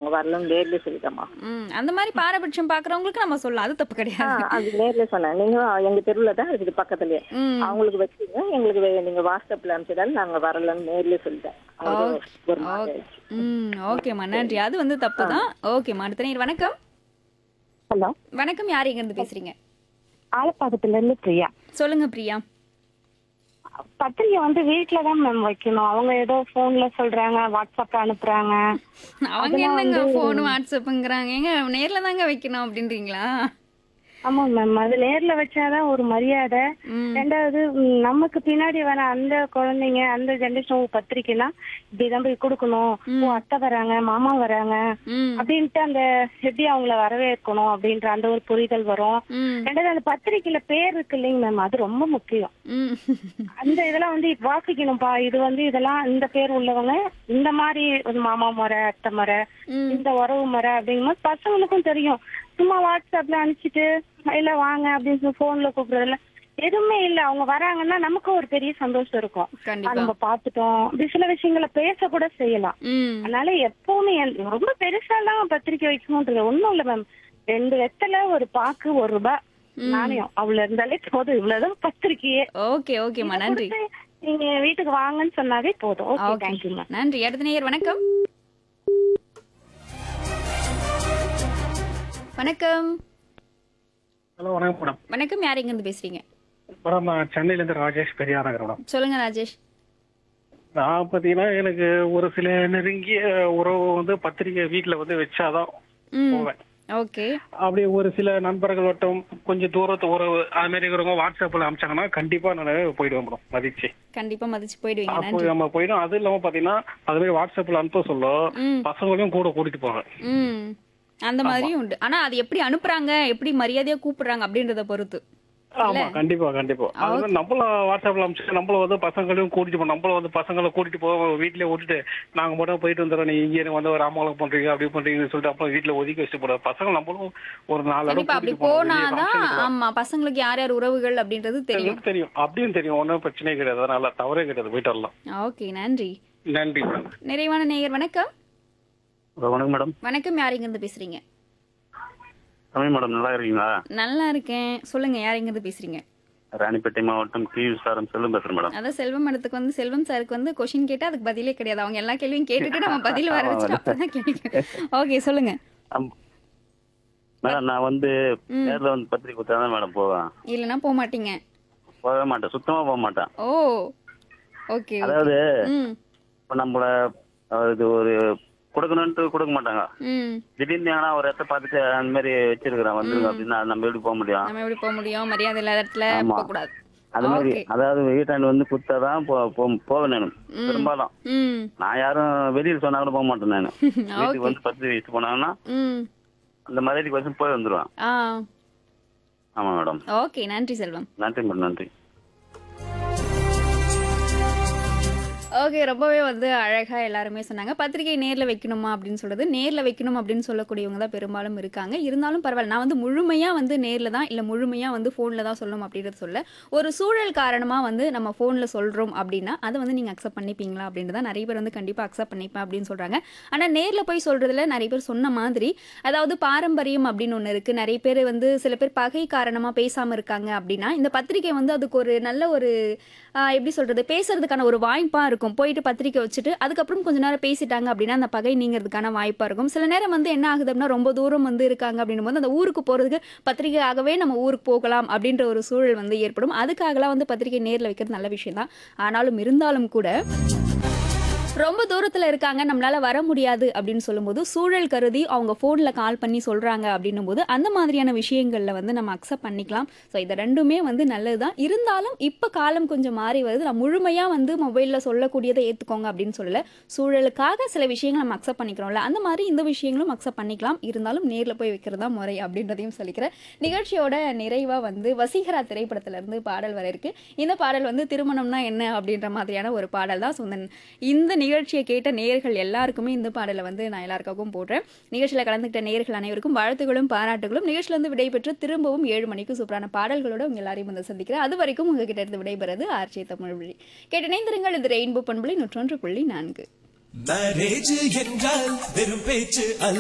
நாங்க வரலன்னு நேர்ல சொல்லிட்டோமா ம் அந்த மாதிரி பாரபட்சம் பாக்குறவங்களுக்கு நம்ம சொல்லலாம் அது தப்பு ஆ, கிடையாது அது நேர்ல சொன்னேன் நீங்க எங்க தெருவுல தான் இருக்குது பக்கத்துலயே ம் அவங்களுக்கு வச்சுங்க எங்களுக்கு வே- நீங்க வாட்ஸ்அப்ல அனுப்பிச்சிட்டாலும் நாங்க வரலன்னு நேர்ல சொல்லிட்டேன் அவங்களுக்கு ஒரு மாதிரி ஆயிடுச்சு. ம் ஓகேம்மா நன்றி அது வந்து தப்பு தான் ஓகேம்மா அடுத்த நேர் வணக்கம் ஹலோ வணக்கம் யார் எங்க இருந்து பேசுறீங்க ஆலப்பாக்கத்துல இருந்து பிரியா சொல்லுங்க பிரியா பத்திரிக்கை வந்து வீட்ல தான் மேம் வைக்கணும் அவங்க ஏதோ போன்ல சொல்றாங்க வாட்ஸ்அப்ல அனுப்புறாங்க அவங்க என்னங்க போன் வாட்ஸ்அப்புங்கிறாங்க ஏங்க நேர்ல தாங்க வைக்கணும் அப்படின்றீங்களா ஆமா மேம் அது நேர்ல வச்சாதான் ஒரு மரியாதை ம். ரெண்டாவது ம், நமக்கு பின்னாடி வர அந்த குழந்தைங்க அந்த ஜென்ரேஷன் பத்திரிக்கைனா இப்படிதான் போய் கொடுக்கணும் ஓ அத்தை வராங்க மாமா வராங்க ம் அப்படின்ட்டு அந்த எப்படி அவங்கள வரவேற்கணும் அப்படின்ற அந்த ஒரு புரிதல் வரும் ம் ரெண்டாவது அந்த பத்திரிக்கையில பேர் இருக்கு இல்லைங்க மேம் அது ரொம்ப முக்கியம் ம் அந்த இதெல்லாம் வந்து வாசிக்கணும்பா இது வந்து இதெல்லாம் இந்த பேர் உள்ளவங்க இந்த மாதிரி ஒரு மாமா முறை அத்தை முறை ம். இந்த உறவு முறை அப்படிங்கும்போது பசங்களுக்கும் தெரியும் சும்மா வாட்ஸ்அப்ல அனுப்பிச்சிட்டு இல்ல வாங்க அப்படின்னு சொல்லி போன்ல கூப்பிடுறதுல எதுவுமே இல்ல அவங்க வராங்கன்னா நமக்கும் ஒரு பெரிய சந்தோஷம் இருக்கும் ஆ, கண்டிப்பா நம்ம பாத்துட்டோம் இப்படி சில விஷயங்களை பேச கூட செய்யலாம் ம் அதனால எப்பவுமே என்- ரொம்ப பெருசாலாம் பத்திரிக்கை வைக்கணும்ன்றது ஒண்ணும் இல்ல மேம் ரெண்டு வெத்தலை ஒரு பாக்கு ஒரு ரூபாய் நாணயம் அவ்வளவு இருந்தாலே போதும் இவ்வளவுதான் பத்திரிக்கையே ஓகே ஓகேம்மா நன்றி கொடுத்து நீங்க வீட்டுக்கு வாங்கன்னு சொன்னாவே போதும் ஓகே ஓகே தேங்க்யூ மேம் நன்றி அடுத்த நேயர் வணக்கம் வணக்கம் ஹலோ வணக்கம் மேடம் வணக்கம் யார் எங்க இருந்து பேசுறீங்க மேடம் நான் சென்னையிலேருந்து ராஜேஷ் பெரியாரங்க மேடம் சொல்லுங்க ராஜேஷ் நான் பார்த்தீங்கன்னா எனக்கு ஒரு சில நெருங்கிய உறவு வந்து பத்திரிக்கை வீட்டில் வந்து வச்சாதான் ம் போவேன் ஓகே அப்படி ஒரு சில நண்பர்கள் வட்டம் கொஞ்சம் தூரத்து உறவு அது மாதிரி இருக்கிறவங்க வாட்ஸ்அப்பில் அனுப்பிச்சாங்கன்னா கண்டிப்பா நான் போயிடுவேன் மேடம் மதிச்சு கண்டிப்பா மதிச்சு போயிடுவீங்க அப்போ நன்றி நம்ம போயிடும் அது இல்லாம பாத்தீங்கன்னா அது மாதிரி வாட்ஸ்அப்ல அனுப்ப சொல்ல ம் பசங்களையும் கூட கூட்டிட்டு போவேன் ம் அந்த மாதிரியும் உண்டு ஆனா அது எப்படி அனுப்புறாங்க எப்படி மரியாதையா கூப்பிடுறாங்க அப்படின்றத பொறுத்து ஆமா கண்டிப்பா கண்டிப்பா அது மாதிரி நம்மள வாட்ஸ்அப்ல அனுப்பிச்சு நம்மள வந்து பசங்களையும் கூட்டிட்டு போகணும் நம்மள வந்து பசங்களை கூட்டிட்டு போக வீட்லயே விட்டுட்டு நாங்க மட்டும் போயிட்டு வந்துடுறோம் நீ இங்கே வந்து ஒரு ராமலம் பண்றீங்க அப்படி பண்றீங்கன்னு சொல்லிட்டு அப்புறம் வீட்டுல ஒதுக்கி வச்சுட்டு போறாரு பசங்க நம்மளும் ஒரு நாலு இடம் கண்டிப்பா அப்படி கூட்டிட்டு போகணும். வெளிய போனாதான் function க்கு ஆமா பசங்களுக்கு யார் யார் உறவுகள் அப்படின்றது தெரியும் தெரியும் தெரியும் அப்படியும் தெரியும் ஒன்றும் பிரச்சனை கிடையாது அதனால தவறே கிடையாது போயிட்டு வரலாம் ஓகே நன்றி நன்றி மேடம் நிறைவான நேயர் வணக்கம் வணக்கம் மேடம் வணக்கம் யார் எங்க இருந்து பேசுறீங்க தமிழ் மேடம் நல்லா இருக்கீங்களா நல்லா இருக்கேன் சொல்லுங்க யார் எங்க இருந்து பேசுறீங்க ராணிப்பேட்டை மாவட்டம் டி விசாரம் செல்லும் பேசுறேன் மேடம் அதான் செல்வம் இடத்துக்கு வந்து செல்வம் சாருக்கு வந்து கொஷின் கேட்டா அதுக்கு பதிலே கிடையாது அவங்க எல்லா கேள்வியும் கேட்டுட்டு நம்ம பதில் வர வச்சுட்டு அப்பதான் கேள்வி ஓகே சொல்லுங்க ஆம். மேடம் நான் வந்து நேர்ல வந்து பத்திரிக்கை கொடுத்தா தான் மேடம் போவேன் இல்லைன்னா போக மாட்டீங்க போகவே மாட்டேன் சுத்தமா போக மாட்டேன் ஓ ஓகே அதாவது ம் இப்ப நம்மள அஹ், இது ஒரு கொடுக்கணும்ட்டு கொடுக்க மாட்டாங்க ம் திடீர்னு ஆனா ஒரு இடத்த பார்த்துட்டு அந்த மாதிரி வச்சிருக்கிறேன் வந்துருங்க அப்படின்னா நம்ம எப்படி போக முடியும் நம்ம எப்படி போக முடியும் மரியாதை இல்லாத இடத்துல ஆமா. போக கூடாது அது மாதிரி Okay. அதாவது வீட்டாண்டு வந்து கொடுத்தாதான் போ- போ- போவேன் நான் பெரும்பாலும் ம் நான் யாரும் வெளியில் சொன்னா கூட போக மாட்டேன் நான் வீட்டுக்கு வந்து பத்திரிக்கை வச்சுட்டு போனாங்கன்னா ம் அந்த மரியாதைக்கு வச்சு போய் வந்துருவேன் ஆ ஆமா மேடம் ஓகே நன்றி செல்வம் நன்றி மேடம் நன்றி ஓகே ரொம்பவே வந்து அழகா எல்லாருமே சொன்னாங்க பத்திரிகை நேர்ல வைக்கணுமா அப்படின்னு சொல்றது நேர்ல வைக்கணும் அப்படின்னு சொல்லக்கூடியவங்க தான் பெரும்பாலும் இருக்காங்க இருந்தாலும் பரவாயில்ல நான் வந்து முழுமையா வந்து நேர்ல தான் இல்ல முழுமையா வந்து போன்ல தான் சொல்லணும் அப்படின்றது சொல்ல ஒரு சூழல் காரணமா வந்து நம்ம போன்ல சொல்றோம் அப்படின்னா அதை வந்து நீங்க அக்செப்ட் பண்ணிப்பீங்களா அப்படின்னு தான் நிறைய பேர் வந்து கண்டிப்பா அக்செப்ட் பண்ணிப்பேன் அப்படின்னு சொல்றாங்க ஆனா நேர்ல போய் சொல்றதுல நிறைய பேர் சொன்ன மாதிரி அதாவது பாரம்பரியம் அப்படின்னு ஒன்று இருக்கு நிறைய பேர் வந்து சில பேர் பகை காரணமா பேசாம இருக்காங்க அப்படின்னா இந்த பத்திரிகை வந்து அதுக்கு ஒரு நல்ல ஒரு ஆஹ், எப்படி சொல்றது பேசுறதுக்கான ஒரு வாய்ப்பா இருக்கும் போயிட்டு பத்திரிக்கை வச்சுட்டு அதுக்கப்புறம் கொஞ்ச நேரம் பேசிட்டாங்க அப்படின்னா அந்த பகை நீங்கிறதுக்கான வாய்ப்பா இருக்கும் சில நேரம் வந்து என்ன ஆகுது அப்படின்னா ரொம்ப தூரம் வந்து இருக்காங்க அப்படின்னும் போது அந்த ஊருக்கு போறதுக்கு பத்திரிகையாகவே நம்ம ஊருக்கு போகலாம் அப்படின்ற ஒரு சூழல் வந்து ஏற்படும் அதுக்காகலாம் வந்து பத்திரிகை நேர்ல வைக்கிறது நல்ல விஷயம் தான் ஆனாலும் இருந்தாலும் கூட ரொம்ப தூரத்தில் இருக்காங்க நம்மளால வர முடியாது அப்படின்னு சொல்லும்போது சூழல் கருதி அவங்க ஃபோனில் கால் பண்ணி சொல்கிறாங்க அப்படின்னும் போது அந்த மாதிரியான விஷயங்களில் வந்து நம்ம அக்செப்ட் பண்ணிக்கலாம் ஸோ இது ரெண்டுமே வந்து நல்லது தான் இருந்தாலும் இப்போ காலம் கொஞ்சம் மாறி வருது நான் முழுமையாக வந்து மொபைலில் சொல்லக்கூடியதை ஏற்றுக்கோங்க அப்படின்னு சொல்லல சூழலுக்காக சில விஷயங்கள் நம்ம அக்செப்ட் பண்ணிக்கிறோம்ல அந்த மாதிரி இந்த விஷயங்களும் அக்செப்ட் பண்ணிக்கலாம் இருந்தாலும் நேரில் போய் வைக்கிறது தான் முறை அப்படின்றதையும் சொல்லிக்கிறேன் நிகழ்ச்சியோட நிறைவாக வந்து வசீகரா திரைப்படத்திலிருந்து பாடல் வர இருக்கு இந்த பாடல் வந்து திருமணம்னா என்ன அப்படின்ற மாதிரியான ஒரு பாடல் தான் ஸோ இந்த நிகழ்ச்சியை கேட்ட நேயர்கள் எல்லாருக்குமே இந்த பாடலை வந்து நான் எல்லாருக்காகவும் போடுறேன் நிகழ்ச்சியில் கலந்துக்கிட்ட நேயர்கள் அனைவருக்கும் வாழ்த்துகளும் பாராட்டுகளும் நிகழ்ச்சியிலிருந்து விடைபெற்று திரும்பவும் ஏழு மணிக்கு சூப்பரான பாடல்களோட உங்க எல்லாரையும் வந்து சந்திக்கிறேன் அது வரைக்கும் உங்ககிட்ட இருந்து விடைபெறது ஆர்ச்சி தமிழ் வழி கேட்டு இணைந்திருங்கள் இது ரெயின்போ பண்புலி நூற்றொன்று புள்ளி நான்கு மேரேஜ் என்றால் வெறும் பேச்சு அல்ல